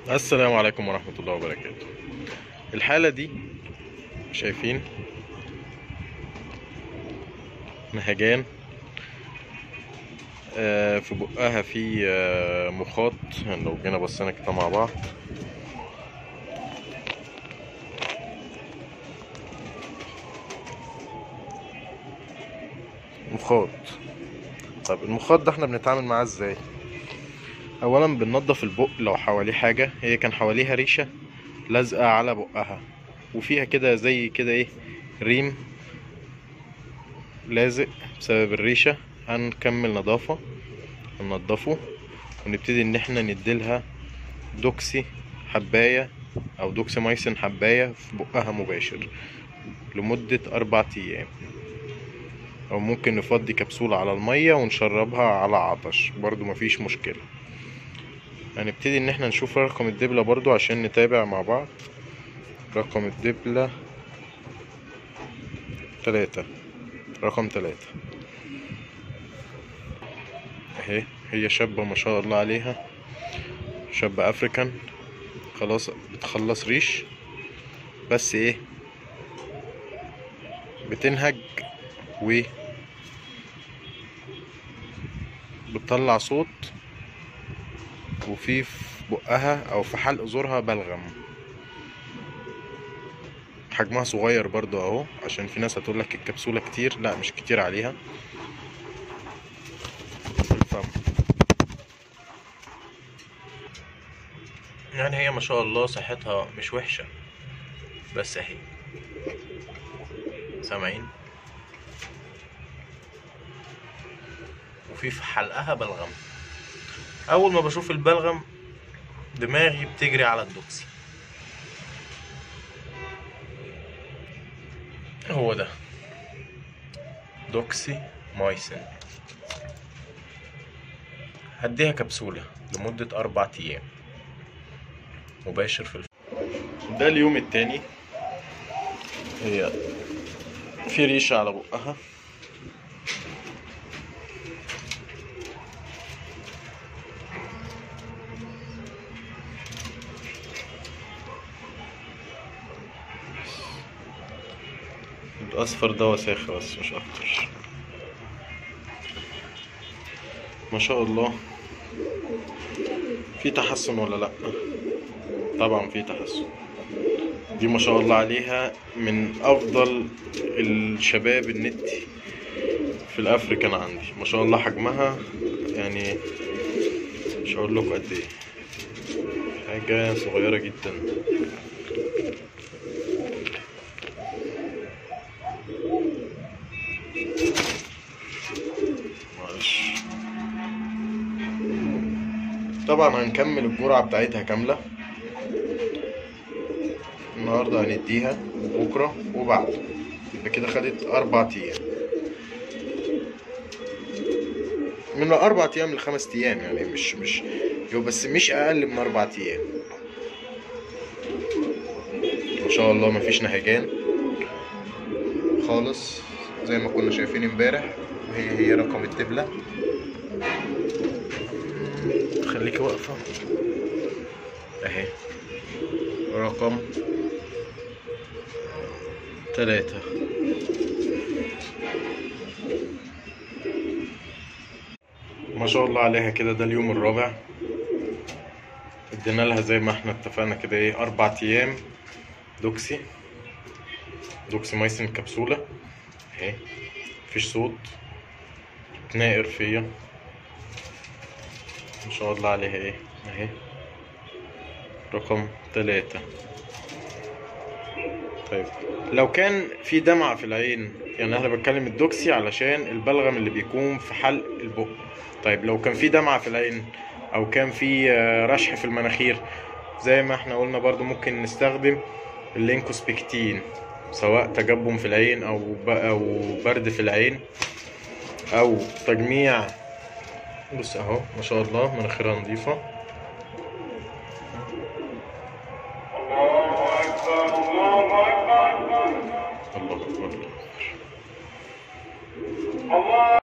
السلام عليكم ورحمة الله وبركاته الحالة دي شايفين نهجان آه، في بقها في آه، مخاط لو جينا بصينا كده مع بعض مخاط طب المخاط ده احنا بنتعامل معاه ازاي اولا بننضف البق لو حواليه حاجة هي كان حواليها ريشة لازقة على بقها وفيها كده زي كده ايه ريم لازق بسبب الريشة هنكمل نظافة ننضفه ونبتدي ان احنا نديلها دوكسي حباية او دوكسي مايسن حباية في بقها مباشر لمدة أربع أيام أو ممكن نفضي كبسولة على المية ونشربها على عطش برضو مفيش مشكلة هنبتدي ان احنا نشوف رقم الدبلة برضو عشان نتابع مع بعض رقم الدبلة تلاتة رقم تلاتة اهي هي شابة ما شاء الله عليها شابة افريكان خلاص بتخلص ريش بس ايه بتنهج و بتطلع صوت وفي في بقها او في حلق زورها بلغم حجمها صغير برضو اهو عشان في ناس هتقول لك الكبسولة كتير لا مش كتير عليها في الفم يعني هي ما شاء الله صحتها مش وحشة بس اهي سامعين وفي في حلقها بلغم اول ما بشوف البلغم دماغي بتجري على الدوكسي هو ده دوكسي مايسن هديها كبسولة لمدة أربع أيام مباشر في الف... ده اليوم التاني هي في ريشة على بقها الأصفر ده وساخ بس مش أكتر ما شاء الله في تحسن ولا لأ طبعا في تحسن دي ما شاء الله عليها من أفضل الشباب النتي في الأفريكان عندي ما شاء الله حجمها يعني مش هقول لكم قد ايه حاجة صغيرة جدا معلش طبعا هنكمل الجرعة بتاعتها كاملة النهاردة هنديها وبكرة وبعده يبقى كده خدت أربع أيام من أربع أيام لخمس أيام يعني مش مش يو بس مش أقل من أربع أيام ما شاء الله مفيش نهجان خالص زي ما كنا شايفين امبارح وهي هي رقم الدبلة خليكي واقفة اهي رقم تلاتة ما شاء الله عليها كده ده اليوم الرابع ادينا لها زي ما احنا اتفقنا كده ايه اربع ايام دوكسي دوكسي مايسن كبسولة اهي مفيش صوت تناقر فيا ما شاء الله عليها ايه اهي رقم تلاتة طيب لو كان في دمعة في العين يعني انا بتكلم الدوكسي علشان البلغم اللي بيكون في حلق البق طيب لو كان في دمعة في العين او كان في آه، رشح في المناخير زي ما احنا قلنا برضو ممكن نستخدم اللينكوسبكتين سواء تجبم في العين او ب- او برد في العين او تجميع بص اهو ما شاء الله مناخيرها نظيفة الله اكبر الله اكبر